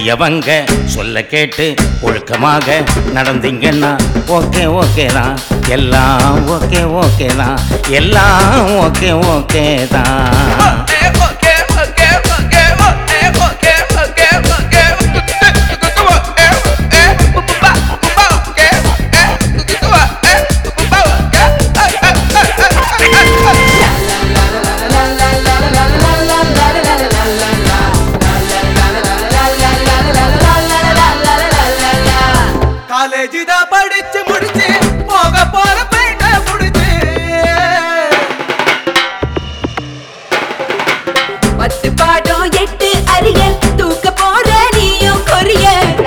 பெரியவங்க சொல்ல கேட்டு ஒழுக்கமாக நடந்தீங்கன்னா ஓகே ஓகே தான் எல்லாம் ஓகே ஓகே தான் எல்லாம் ஓகே ஓகே தான் காலேஜ் தான் படிச்சு முடிச்சு போக போற பையன முடிச்சு பத்து பாடம் எட்டு அறியல் தூக்க போற நீயும் கொரிய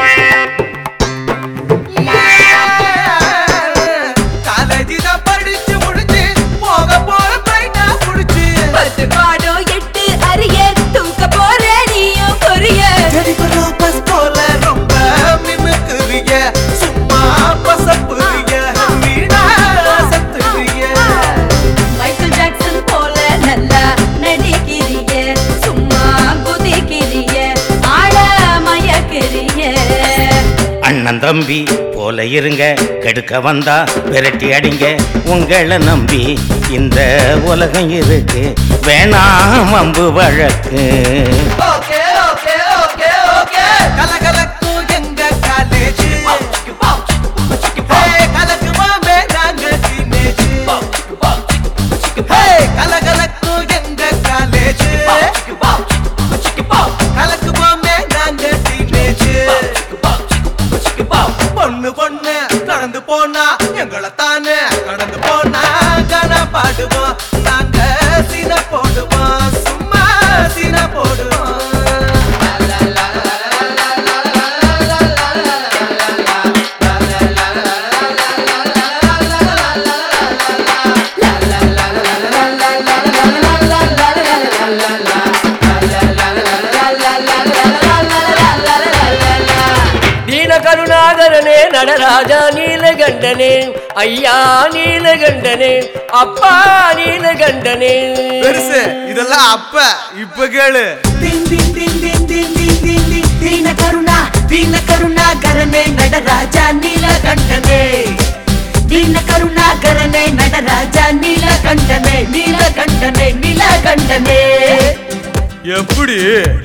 காலேஜ் தான் படிச்சு முடிச்சு போக போற பையன முடிச்சு பத்து பாடம் எட்டு அறியல் தூக்க போற நீயும் கொரிய ஜெனிஃபர் லோபஸ் போல ரொம்ப மினுக்குறிய சும்மா பசப்புறிய வீணா சத்துறிய மைக்கேல் ஜாக்சன் போல நல்லா நடிக்கிறிய சும்மா குதிக்கிறிய ஆழ மயக்கிறிய அண்ணன் தம்பி போல இருங்க கெடுக்க வந்தா விரட்டி அடிங்க உங்களை நம்பி இந்த உலகம் இருக்கு வேணாம் அம்பு வழக்கு ஓகே ஓகே ஓகே ஓகே கலகலக்கும் எங்க காலேஜ் கலக்குமாமே நாங்க டீனேஜ் கலகலக்கும் எங்க காலேஜ் கலக்குமாமே நாங்க டீனேஜ் பொண்ணு பொண்ணு கடந்து போனா எங்களை தானே கடந்து போனா கன பாடுவோம் நாங்க சீன போடுவோம் சும்மா சீன போடுவோம் தீன கருணாகரனே நடராஜா நீலகண்டனே ஐயா நீலகண்டனே அப்பா நீலகண்டனே பெருசு இதெல்லாம் அப்ப இப்ப கேளு ದೀನ ಕರುಣ ದೀನ ಕರುಣಾಕರನೆ ನಟರಾಜ ನೀಲಕಂಠನೆ ದೀನ ಕರುಣಾಕರನೆ ನಟರಾಜ ನೀಲಕಂಠನೆ ನೀಲಕಂಠನೆ ನೀಲಕಂಠನೆ எப்படி